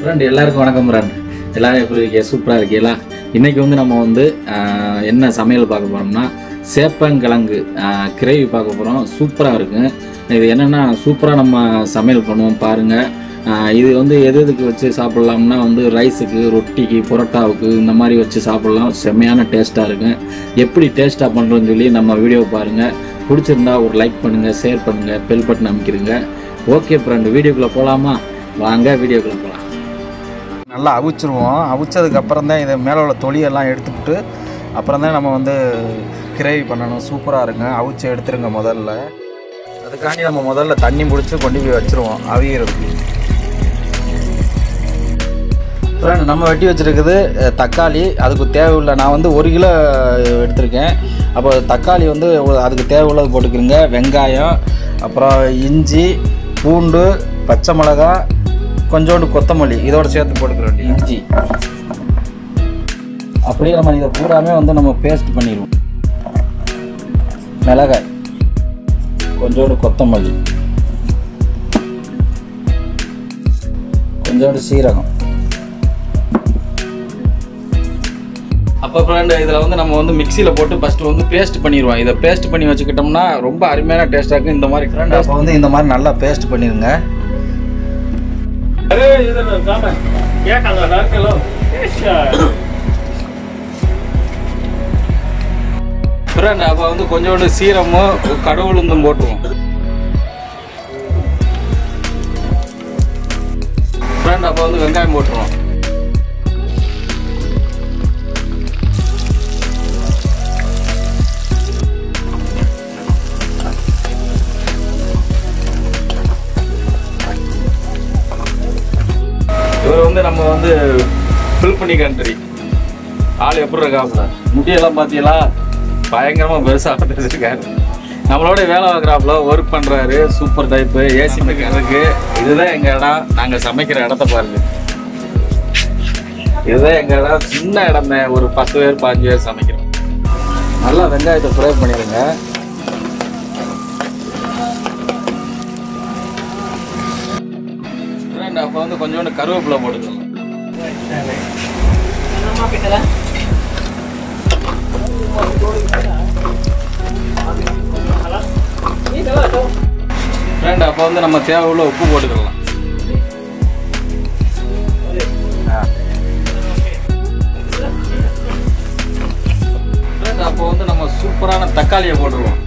friend எல்லாருக்கும் வணக்கம் friend எல்லாரும் எப்படி இருக்கீங்க சூப்பராக இருக்கீங்களா இன்றைக்கி வந்து நம்ம வந்து ஆஹ், என்ன சமையல் பார்க்க போகிறோம்னா சேப்பங்கிழங்கு கிரேவி பார்க்க போகிறோம் சூப்பராக இருக்குங்க இது என்னென்னா சூப்பராக நம்ம சமையல் பண்ணுவோம் பாருங்கள் இது வந்து எது எதுக்கு வச்சு சாப்பிட்லாம்னா வந்து ரைஸுக்கு ரொட்டிக்கு புரோட்டாவுக்கு இந்த மாதிரி வச்சு சாப்பிட்லாம் செம்மையான டேஸ்ட்டாக இருக்கும் எப்படி டேஸ்ட்டாக பண்ணுறோன்னு சொல்லி நம்ம வீடியோ பாருங்கள் பிடிச்சிருந்தா ஒரு லைக் பண்ணுங்கள் ஷேர் பண்ணுங்கள் பெல் பட்டன் அமைக்கிறீங்க ஓகே ஃப்ரெண்ட் வீடியோக்குள்ளே போகலாமா வாங்க வீடியோக்குள்ளே போகலாம் நல்லா அவிச்சிருவோம் அவிச்சதுக்கு அப்புறம் தான் இதை மேலே உள்ள தொலியெல்லாம் எடுத்துக்கிட்டு அப்புறம் தான் நம்ம வந்து கிரேவி பண்ணணும் சூப்பராக இருக்குங்க அவிச்சு எடுத்துருங்க முதல்ல அதுக்காண்டி நம்ம முதல்ல தண்ணி பிடிச்சி கொண்டு போய் வச்சுருவோம் அவியறதுக்கு ஃப்ரெண்ட் நம்ம வெட்டி வச்சுருக்குது அஹ், தக்காளி அதுக்கு தேவையுள்ள நான் வந்து ஒரு கிலோ எடுத்திருக்கேன் அப்போ தக்காளி வந்து ஒரு- அதுக்கு தேவையுள்ளது போட்டுக்கிறோங்க வெங்காயம் அப்புறம் இஞ்சி பூண்டு பச்சை மிளகா கொஞ்சோண்டு கொத்தமல்லி இதோட சேர்த்து போட்டுக்கிறோம் இஞ்சி அப்படியே நம்ம இதை பூராமே வந்து நம்ம பேஸ்ட் பண்ணிடுவோம் மிளகாய் கொஞ்சோண்டு கொத்தமல்லி கொஞ்சோண்டு சீரகம் அப்போ ஃப்ரெண்ட் இதில் வந்து நம்ம வந்து மிக்சியில் போட்டு ஃபஸ்ட்டு வந்து பேஸ்ட் பண்ணிடுவோம் இதை பேஸ்ட் பண்ணி வச்சுக்கிட்டோம்னா ரொம்ப அருமையான டேஸ்ட்டாக இருக்கும் இந்த மாதிரி ஃப்ரெண்ட் அப்போ வந்து இந்த மாதிரி நல்லா பேஸ்ட் பண்ணிடுங்க अरे इधर काम है क्या खाना है डाल के लो अच्छा ஃப்ரெண்ட் அப்போ வந்து கொஞ்சோண்டு சீரமும் கடவுளுந்தும் போட்டுருவோம் ஃப்ரெண்ட் அப்போ வந்து வெங்காயம் போட்டுருவோம் இவர் வந்து நம்ம வந்து ஃபில் பண்ணி கண்ட்ரி ஆள் எப்படி இருக்காப்புல முடியெல்லாம் பார்த்தீங்களா பயங்கரமாக பெருசாக வச்சிருக்காரு நம்மளோட வேலை பார்க்குறாப்புல ஒர்க் பண்ணுறாரு சூப்பர் டைப்பு ஏசி மெக்கானிக்கு இதுதான் எங்கள் இடம் நாங்கள் சமைக்கிற இடத்த பாருங்க இதுதான் எங்கள் இடம் சின்ன இடமே ஒரு பத்து பேர் பாஞ்சு பேர் சமைக்கிறோம் நல்லா வெங்காயத்தை ஃப்ரை பண்ணிடுங்க ஃப்ரெண்ட் அப்போ வந்து கொஞ்சோண்டு கருவேப்பிலை போட்டுக்கலாம் ஃப்ரெண்ட் அப்போ வந்து நம்ம தேவையுள்ள உப்பு போட்டுக்கலாம் ஃப்ரெண்ட் அப்போ வந்து நம்ம சூப்பரான தக்காளியை போட்டுருவோம்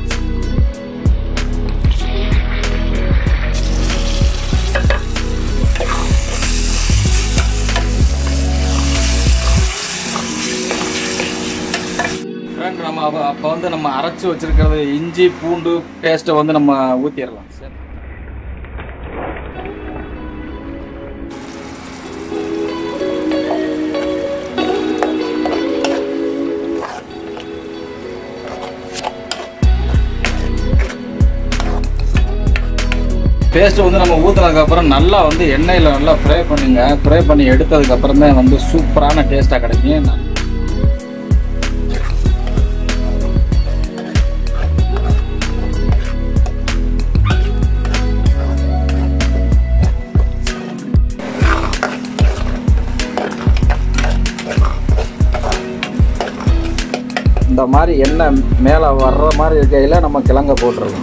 ஃப்ரெண்ட் நம்ம அப்போ அப்போ வந்து நம்ம அரைச்சி வச்சிருக்கிறது இஞ்சி பூண்டு பேஸ்ட்டை வந்து நம்ம ஊற்றிடலாம் சரி பேஸ்ட் வந்து நம்ம ஊத்துனதுக்கு அப்புறம் நல்லா வந்து எண்ணெயில் நல்லா ஃப்ரை பண்ணுங்க ஃப்ரை பண்ணி எடுத்ததுக்கு அப்புறம் தான் வந்து சூப்பரான டேஸ்ட்டாக கிடைக்கும் நான் இந்த மாதிரி எண்ணெய் மேலே வர்ற மாதிரி இருக்கையில் நம்ம கிழங்க போட்டுருலாம்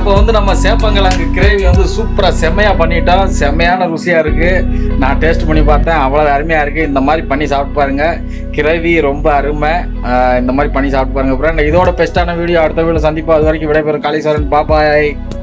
இப்போ வந்து நம்ம சேப்பங்கிழங்கு கிரேவி வந்து சூப்பராக செம்மையாக பண்ணிட்டோம் செம்மையான ருசியாக இருக்குது நான் டேஸ்ட் பண்ணி பார்த்தேன் அவ்வளோ அருமையாக இருக்குது இந்த மாதிரி பண்ணி சாப்பிட்டு பாருங்க கிரேவி ரொம்ப அருமை ஆஹ் இந்த மாதிரி பண்ணி சாப்பிட்டு பாருங்க அப்புறம் இதோட பெஸ்ட்டான வீடியோ அடுத்த வீடியோ சந்திப்போம் அது வரைக்கும் விடைபெறும் காளீஸ்வரன் பாப்பாய்